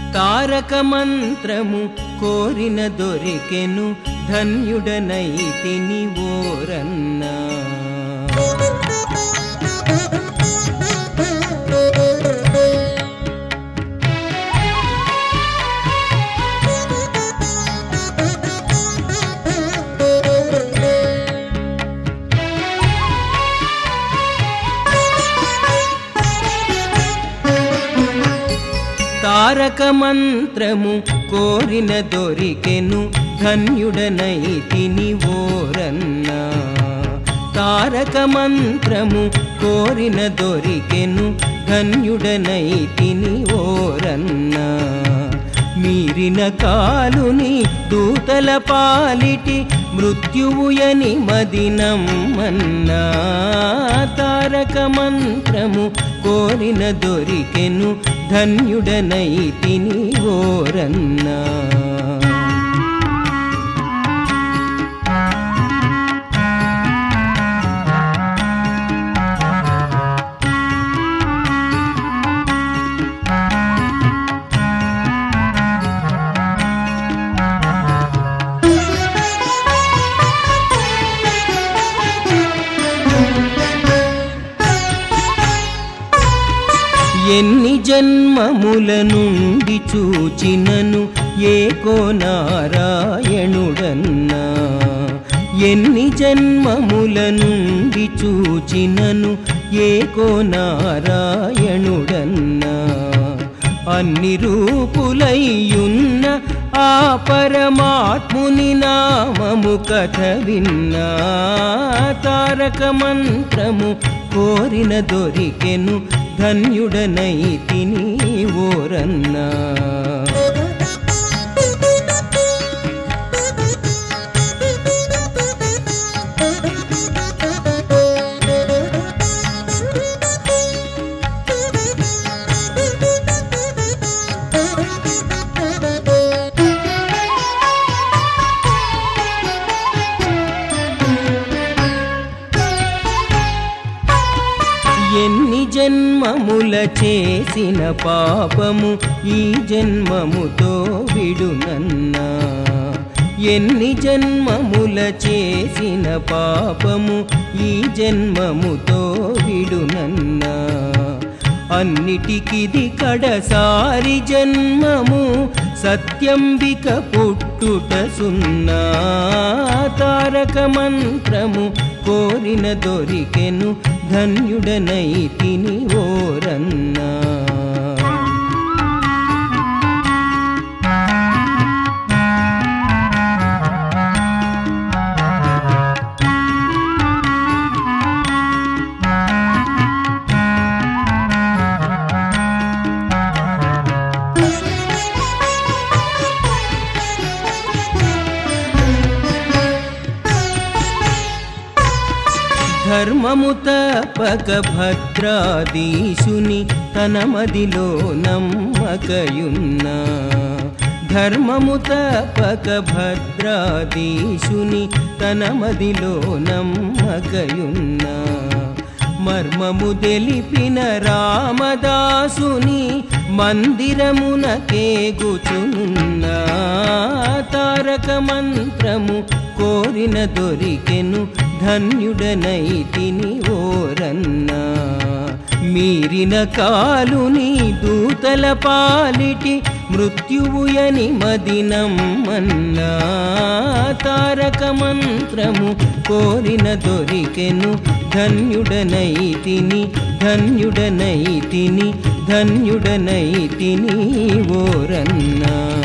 తారక మంత్రము కోరిన దొరికెను ధన్యుడనైతిని ఓరన్నా తారక మంత్రము కోరిన దొరికెను ధన్యుడనైతిని ఓరన్నా తారక మంత్రము కోరిన దొరికెను ధన్యుడనైతిని ఓరన్నా మీరిన కాలుని దూతల పాలిటి మృత్యువుయని మదినమ్మన్నా తారక మంత్రము కోరిన దొరికెను ధన్యుడనైతిని ఓరన్నా ఎన్ని జన్మముల నుండి చూచినను ఏకో నారాయణుడన్నా ఎన్ని జన్మముల నుండి చూచినను ఏకో నారాయణుడన్నా అన్ని రూపులయ్యున్న ఆ పరమాత్ముని నామము కథ విన్నా తారక మంత్రము కోరిన దొరికెను ధన్యుడనైతిని ఓరన్నా ఎన్ని జన్మముల చేసిన పాపము ఈ జన్మముతో విడునన్నా ఎన్ని జన్మముల చేసిన పాపము ఈ జన్మముతో విడునన్నా అన్నిటికిది కడసారి జన్మము సత్యంబిక పుట్టుట సున్నా తారక మంత్రము కోరిన దొరికెను ధన్యుడనైతిని ఓరన్నా ధర్మము తపక భద్రాదీశుని తన మదిలో నమ్మకయున్నా ధర్మము తపక భద్రాదీశుని తన మదిలో నమ్మకయున్నా మర్మము తెలిపిన రామదాసుని మందిరమునకే గుచునున్నా తారక మంత్రము కోరిన దొరికెను ధన్యుడనైతిని ఓరన్నా మీరిన కాలుని దూతల పాలిటి మృత్యువుయని మదినమ్మన్నా తారక మంత్రము కోరిన దొరికెను ధన్యుడనైతిని ధన్యుడనైతిని ధన్యుడనైతిని ఓరన్నా